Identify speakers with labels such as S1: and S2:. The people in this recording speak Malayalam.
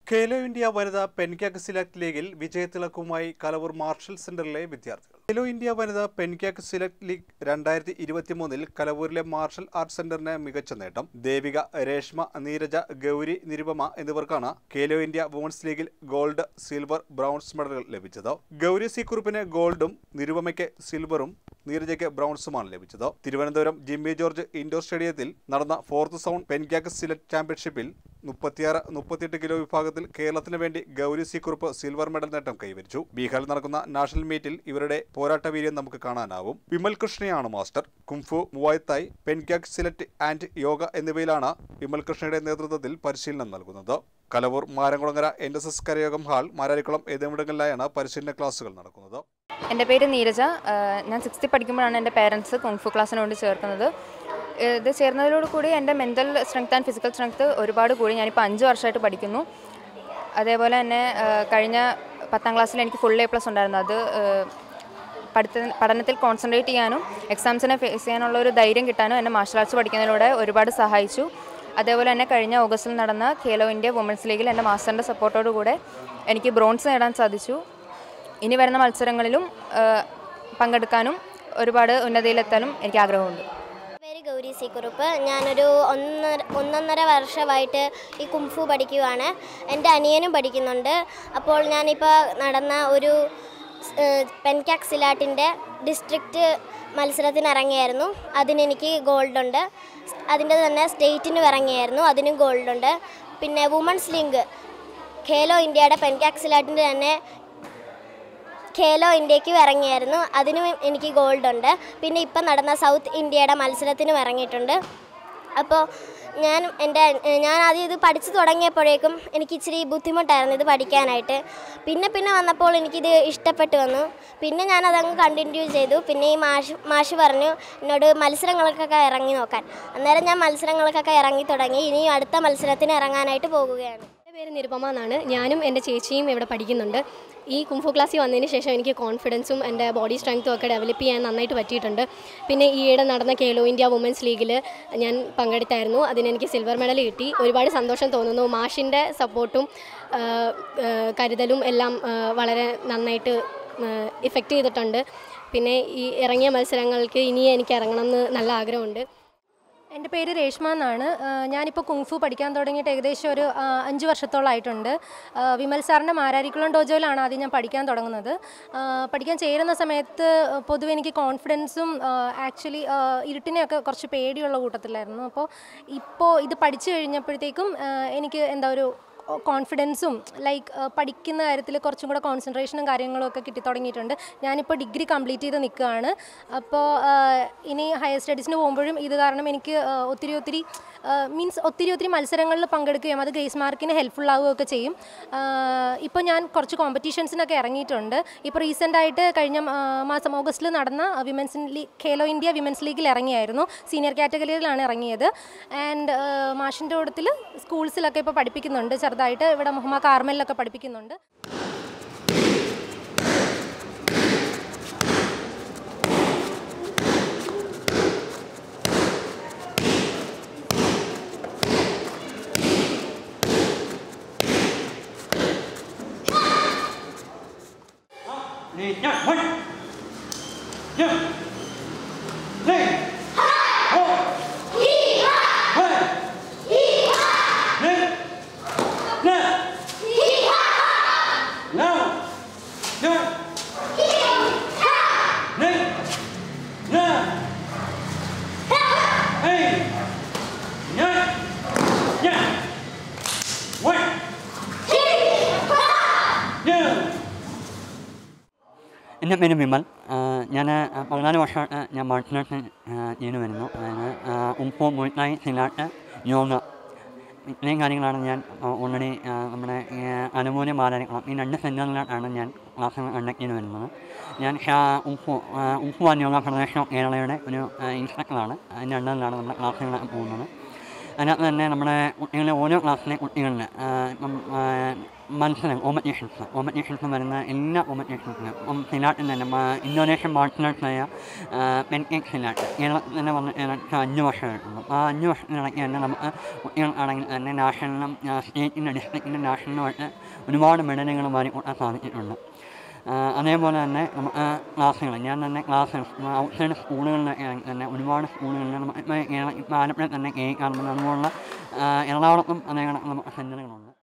S1: ഖേലോ ഇന്ത്യ വനിതാ പെൻകാക്ക് സിലക്ട് ലീഗിൽ വിജയത്തിളക്കവുമായി കലവൂർ മാർഷൽ സെന്ററിലെ വിദ്യാർത്ഥികൾ ഖേലോ ഇന്ത്യ വനിതാ പെൻകാക്ക് സിലക്ട് ലീഗ് രണ്ടായിരത്തി ഇരുപത്തിമൂന്നിൽ കലവൂരിലെ മാർഷൽ ആർട്സ് സെന്ററിന് മികച്ച നേട്ടം ദേവിക രേഷ്മ നീരജ ഗൗരി നിരുപമ എന്നിവർക്കാണ് ഖേലോ ഇന്ത്യ വുമൻസ് ലീഗിൽ ഗോൾഡ് സിൽവർ ബ്രൗൺസ് മെഡലുകൾ ലഭിച്ചത് ഗൗരി സി കുറുപ്പിന് ഗോൾഡും നിരുപമയ്ക്ക് സിൽവറും നീരജയ്ക്ക് ബ്രൗൺസുമാണ് ലഭിച്ചത് തിരുവനന്തപുരം ജിമ്മി ജോർജ് ഇൻഡോർ സ്റ്റേഡിയത്തിൽ നടന്ന ഫോർത്ത് സൗണ്ട് പെൻകാക്ക് സിലക്ട് ചാമ്പ്യൻഷിപ്പിൽ മുപ്പത്തിയാറ് മുപ്പത്തിയെട്ട് കിലോ വിഭാഗത്തിൽ കേരളത്തിന് വേണ്ടി Gauri C Kurup silver medal നേട്ടം കൈവരിച്ചു ബീഹാറിൽ നടക്കുന്ന നാഷണൽ മീറ്റിൽ ഇവരുടെ പോരാട്ട വീര്യം നമുക്ക് കാണാനാവും വിമൽ കൃഷ്ണയാണ് master kung fu muay thai pencak silat and yoga എന്നിവയിലാണ് വിമൽ കൃഷ്ണയുടെ നേതൃത്വത്തിൽ പരിശീലനം നൽകുന്നത് Kalavoor Maramkulangara N S S Karayogam hall Mararikulam എന്നിവിടങ്ങളിലായാണ് പരിശീലന ക്ലാസുകൾ നടക്കുന്നത്
S2: എൻ്റെ പേര് നീരജ ആഹ് ഞാൻ സിക്സ്ത്തിൽ പഠിക്കുമ്പോഴാണ് എൻ്റെ പേരൻസ് കുങ്ഫു ക്ലാസ്സിന് വേണ്ടി ചേർക്കുന്നത് ഇത് ചേർന്നതിനോട് കൂടി എൻ്റെ mental strength and physical strength ഒരുപാട് കൂടി ഞാനിപ്പോൾ അഞ്ച് വർഷമായിട്ട് പഠിക്കുന്നു അതേപോലെ തന്നെ ആഹ് കഴിഞ്ഞ പത്താം ക്ലാസ്സിൽ എനിക്ക് ഫുൾ എ പ്ലസ് ഉണ്ടായിരുന്നു അത് ആഹ് പഠിത്ത പഠനത്തിൽ കോൺസെൻട്രേറ്റ് ചെയ്യാനും എക്സാംസിനെ ഫേസ് ചെയ്യാനുള്ള ഒരു ധൈര്യം കിട്ടാനും എന്നെ മാർഷൽ ആർട്സ് പഠിക്കുന്നതിലൂടെ ഒരുപാട് സഹായിച്ചു അതേപോലെ തന്നെ കഴിഞ്ഞ ഓഗസ്റ്റിൽ നടന്ന ഖേലോ ഇന്ത്യ വുമൻസ് ലീഗിൽ എൻ്റെ മാസ്റ്ററിൻ്റെ സപ്പോർട്ടോടുകൂടെ എനിക്ക് ബ്രോൺസ് നേടാൻ സാധിച്ചു ഇനി വരുന്ന മത്സരങ്ങളിലും ആ, പങ്കെടുക്കാനും ഒരുപാട് ഉന്നതിയിലെത്താനും എനിക്ക് ആഗ്രഹമുണ്ട്
S3: പേര് ഗൗരി സി കുറുപ്പ് ഞാനൊരു ഒന്നര ഒന്നൊന്നര വർഷമായിട്ട് ഈ കുംഫു പഠിക്കുവാണ് എൻ്റെ അനിയനും പഠിക്കുന്നുണ്ട് അപ്പോൾ ഞാനിപ്പോൾ നടന്ന ഒരു പെൻകാക് സിലാട്ടിൻ്റെ ഡിസ്ട്രിക്റ്റ് മത്സരത്തിന് ഇറങ്ങിയായിരുന്നു അതിനെനിക്ക് ഗോൾഡുണ്ട് അതിൻ്റെ തന്നെ സ്റ്റേറ്റിനും ഇറങ്ങിയായിരുന്നു അതിനും ഗോൾഡുണ്ട് പിന്നെ വുമൺസ് ലീഗ് ഖേലോ ഇന്ത്യയുടെ പെൻകാക് സിലാട്ടിൻ്റെ തന്നെ ഖേലോ ഇന്ത്യക്കും ഇറങ്ങിയായിരുന്നു അതിനും എനിക്ക് ഗോൾഡ് ഉണ്ട് പിന്നെ ഇപ്പം നടന്ന സൗത്ത് ഇന്ത്യയുടെ മത്സരത്തിനും ഇറങ്ങിയിട്ടുണ്ട് അപ്പോൾ ഞാൻ എൻ്റെ ഞാൻ ആദ്യം ഇത് പഠിച്ചു തുടങ്ങിയപ്പോഴേക്കും എനിക്ക് ഇച്ചിരി ബുദ്ധിമുട്ടായിരുന്നു ഇത് പഠിക്കാനായിട്ട് പിന്നെ പിന്നെ വന്നപ്പോൾ എനിക്കിത് ഇഷ്ടപ്പെട്ടു വന്നു പിന്നെ ഞാൻ അതങ്ങ് കണ്ടിന്യൂ ചെയ്തു പിന്നെ ഈ മാഷ് മാഷ് പറഞ്ഞു എന്നോട് മത്സരങ്ങൾക്കൊക്കെ ഇറങ്ങി നോക്കാൻ അന്നേരം ഞാൻ മത്സരങ്ങൾക്കൊക്കെ ഇറങ്ങി തുടങ്ങി ഇനി അടുത്ത മത്സരത്തിന് ഇറങ്ങാനായിട്ട് പോകുകയാണ്
S4: എൻ്റെ പേര് നിരുപമ എന്നാണ് ഞാനും എൻ്റെ ചേച്ചിയും ഇവിടെ പഠിക്കുന്നുണ്ട് ഈ കുംഫു ക്ലാസ്സിൽ വന്നതിന് ശേഷം എനിക്ക് കോൺഫിഡൻസും എൻ്റെ ബോഡി സ്ട്രെങ്ത്തും ഒക്കെ ഡെവലപ്പ് ചെയ്യാൻ നന്നായിട്ട് പറ്റിയിട്ടുണ്ട് പിന്നെ ഈയിടെ നടന്ന കേലോ ഇന്ത്യ വുമൻസ് ലീഗിൽ ഞാൻ പങ്കെടുത്തായിരുന്നു അതിന് എനിക്ക് സിൽവർ മെഡൽ കിട്ടി ഒരുപാട് സന്തോഷം തോന്നുന്നു മാഷിൻ്റെ സപ്പോർട്ടും ആ, ആ, കരുതലും എല്ലാം ആ, വളരെ നന്നായിട്ട് ഇഫക്റ്റ് ചെയ്തിട്ടുണ്ട് പിന്നെ ഈ ഇറങ്ങിയ മത്സരങ്ങൾക്ക് ഇനി എനിക്ക് ഇറങ്ങണം എന്ന് നല്ല ആഗ്രഹമുണ്ട്
S5: എൻ്റെ പേര് രേഷ്മ എന്നാണ് ആ, ഞാനിപ്പോൾ കുങ്ഫു പഠിക്കാൻ തുടങ്ങിയിട്ട് ഏകദേശം ഒരു ആ, അഞ്ച് വർഷത്തോളമായിട്ടുണ്ട് ആ, വിമൽ സാറിൻ്റെ മാരാരിക്കുളം ഡോജോയിലാണ് ആദ്യം ഞാൻ പഠിക്കാൻ തുടങ്ങുന്നത് ആ, പഠിക്കാൻ ചേരുന്ന സമയത്ത് പൊതുവെ എനിക്ക് കോൺഫിഡൻസും ആക്ച്വലി ഇരുട്ടിനെയൊക്കെ കുറച്ച് പേടിയുള്ള കൂട്ടത്തിലായിരുന്നു അപ്പോൾ ഇപ്പോൾ ഇത് പഠിച്ചു കഴിഞ്ഞപ്പോഴത്തേക്കും ആ, എനിക്ക് എന്താ ഒരു കോൺഫിഡൻസും ലൈക്ക് പഠിക്കുന്ന കാര്യത്തിൽ കുറച്ചും കൂടെ കോൺസെൻട്രേഷനും കാര്യങ്ങളും ഒക്കെ കിട്ടി തുടങ്ങിയിട്ടുണ്ട് ഞാനിപ്പോൾ ഡിഗ്രി കംപ്ലീറ്റ് ചെയ്ത് നിൽക്കുകയാണ് അപ്പോൾ ഇനി ഹയർ സ്റ്റഡീസിന് പോകുമ്പോഴും ഇത് കാരണം എനിക്ക് ആ, ഒത്തിരി ഒത്തിരി മീൻസ് ഒത്തിരി ഒത്തിരി മത്സരങ്ങളിൽ പങ്കെടുക്കുകയും അത് ഗ്രേസ് മാർക്കിന് ഹെൽപ്ഫുൾ ആവുകയൊക്കെ ചെയ്യും ഇപ്പോൾ ഞാൻ കുറച്ച് കോമ്പറ്റീഷൻസിനൊക്കെ ഇറങ്ങിയിട്ടുണ്ട് ഇപ്പോൾ റീസെൻ്റ് ആയിട്ട് കഴിഞ്ഞ ആ, മാസം ഓഗസ്റ്റിൽ നടന്ന women's league Khelo India women's ലീഗിൽ ഇറങ്ങിയായിരുന്നു സീനിയർ കാറ്റഗറിയിലാണ് ഇറങ്ങിയത് ആൻഡ് മാഷിൻ്റെ കൂട്ടത്തിൽ സ്കൂൾസിലൊക്കെ ഇപ്പോൾ പഠിപ്പിക്കുന്നുണ്ട് ചെറുതായിട്ട് ഇവിടെ മുഹമ്മ കാർമലിലൊക്കെ പഠിപ്പിക്കുന്നുണ്ട്
S6: Đi nhá, huynh Nhá Lên Hô Lên Lên Lên Nào Nhá Lên Nào Hey Nhá Nhá Huynh Nhá എൻ്റെ പേര് വിമൽ ഞാൻ പതിനാല് വർഷമായിട്ട് ഞാൻ മാർഷൽ ആർട്സ് ചെയ്തു വരുന്നു അതായത് ഉപ്പോ മുഴുത്തായി സിലാട്ട് യോഗ ഇത്രയും കാര്യങ്ങളാണ് ഞാൻ ഓൾറെഡി നമ്മുടെ അനുമൂല്യ മാതാരിക്കണം ഈ രണ്ട് സെൻറ്ററിലാണ് ഞാൻ ക്ലാസ്സുകൾ കണ്ടക്ട് ചെയ്ത് വരുന്നത് ഞാൻ ഉപ്പു ഉപ്പു ആൻഡ് യോഗ ഫെഡറേഷൻ ഓഫ് കേരളയുടെ ഒരു ഇൻസ്ട്രക്ടറാണ് അതിൻ്റെ അണ്ടറിലാണ് നമ്മുടെ ക്ലാസ്സുകൾ പോകുന്നത് അതിനകത്ത് തന്നെ നമ്മുടെ കുട്ടികളുടെ ഓരോ ക്ലാസ്സിലെ കുട്ടികളിൽ ഇപ്പം മത്സരം കോമ്പറ്റീഷൻസ് കോമ്പറ്റീഷൻസ് വരുന്ന എല്ലാ കോമ്പറ്റീഷൻസിനും സിലാട്ടിൽ തന്നെ മ- ഇന്തോനേഷ്യൻ മാർഷൽ ആർട്സായ പെൻകേക്ക് സിലാട്ട് കേരളത്തിൽ തന്നെ വന്ന് ഏകദേശം അഞ്ച് വർഷമായിട്ടുണ്ട് ആ അഞ്ച് വർഷത്തിനിടയ്ക്ക് തന്നെ നമുക്ക് കുട്ടികൾക്കാണെങ്കിൽ തന്നെ നാഷണലിനും സ്റ്റേറ്റിൻ്റെ ഡിസ്ട്രിക്റ്റിൻ്റെ നാഷണലുമായിട്ട് ഒരുപാട് മെഡലുകൾ വാരിക്കൂട്ടാൻ സാധിച്ചിട്ടുണ്ട് ആ, അതേപോലെ തന്നെ നമുക്ക് ക്ലാസ്സുകൾ ഞാൻ തന്നെ ക്ലാസ് ഔട്ട്സൈഡ് സ്കൂളുകളിലൊക്കെ ആണെങ്കിൽ തന്നെ ഒരുപാട് സ്കൂളുകളിൽ നമുക്ക് ഇപ്പോൾ കേരള ഇപ്പോൾ ആലപ്പുഴ തന്നെ കെ കാർബൺ അതുപോലുള്ള ആ, എറണാകുളത്തും അതേ കണക്ക് നമുക്ക് സെൻറ്ററുകളുണ്ട്